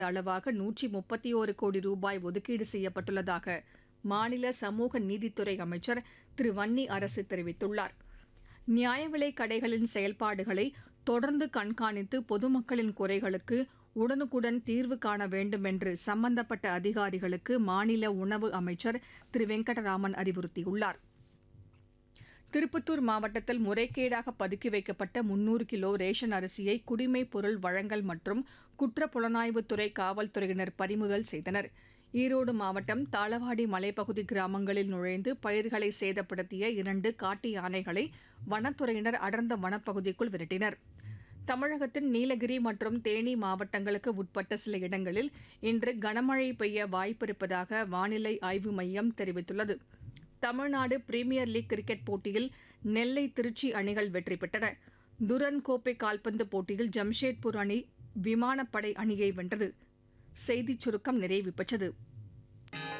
அளவாக நூற்றி முப்பத்தி ஒரு கோடி ரூபாய் ஒதுக்கீடு செய்யப்பட்டுள்ளதாக மாநில சமூக நீதித்துறை அமைச்சர் திரு வன்னி அரசு தெரிவித்துள்ளார் நியாய விலைக் கடைகளின் செயல்பாடுகளை தொடர்ந்து கண்காணித்து பொதுமக்களின் குறைகளுக்கு உடனுக்குடன் தீர்வு காண வேண்டும் என்று சம்பந்தப்பட்ட அதிகாரிகளுக்கு மாநில உணவு அமைச்சர் திரு வெங்கடராமன் அறிவுறுத்தியுள்ளார் திருப்பத்தூர் மாவட்டத்தில் முறைகேடாக பதுக்கி வைக்கப்பட்ட முன்னூறு கிலோ ரேஷன் அரிசியை குடிமைப் பொருள் வழங்கல் மற்றும் குற்றப் புலனாய்வுத்துறை காவல்துறையினர் பறிமுதல் செய்தனர் ஈரோடு மாவட்டம் தாளவாடி மலைப்பகுதி கிராமங்களில் நுழைந்து பயிர்களை சேதப்படுத்திய இரண்டு காட்டு யானைகளை வனத்துறையினர் அடர்ந்த வனப்பகுதிக்குள் விரட்டினர் தமிழகத்தின் நீலகிரி மற்றும் தேனி மாவட்டங்களுக்கு உட்பட்ட சில இடங்களில் இன்று கனமழை பெய்ய வாய்ப்பிருப்பதாக வானிலை ஆய்வு மையம் தெரிவித்துள்ளது தமிழ்நாடு பிரீமியர் லீக் கிரிக்கெட் போட்டியில் நெல்லை திருச்சி அணிகள் வெற்றி பெற்றன துரன் கோப்பை கால்பந்து போட்டியில் ஜம்ஷேத்பூர் அணி விமானப்படை அணியை வென்றது செய்திச் சுருக்கம் நிறைவு பெற்றது